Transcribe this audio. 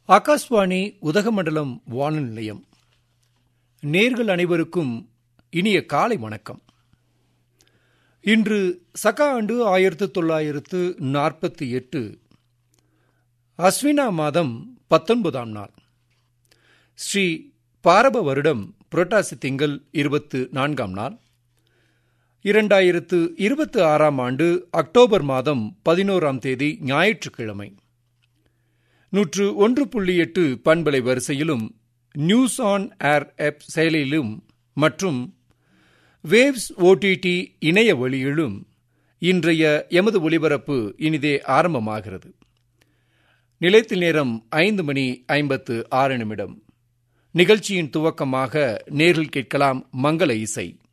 ஆகாஷ்வாணி உதகமண்டலம் வானொலி நிலையம் நேர்கள் அனைவருக்கும் இனிய காலை வணக்கம் இன்று சகா ஆண்டு ஆயிரத்து தொள்ளாயிரத்து நாற்பத்தி எட்டு அஸ்வினா மாதம் பத்தொன்பதாம் நாள் ஸ்ரீ பாரப வருடம் புரட்டாசி திங்கள் இருபத்து நான்காம் நாள் இரண்டாயிரத்து இருபத்தி ஆறாம் ஆண்டு அக்டோபர் மாதம் பதினோராம் தேதி ஞாயிற்றுக்கிழமை நூற்று ஒன்று புள்ளி எட்டு பண்பலை வரிசையிலும் நியூஸ் ஆன் ஏர் ஆப் செயலியிலும் மற்றும் வேவ்ஸ் ஓடிடி இணைய வழியிலும் இன்றைய எமது ஒலிபரப்பு இனிதே ஆரம்பமாகிறது நிலையத்தில் நேரம் ஐந்து மணி ஐம்பத்து ஆறு நிமிடம் நிகழ்ச்சியின் துவக்கமாக நேரில் கேட்கலாம் மங்கள இசை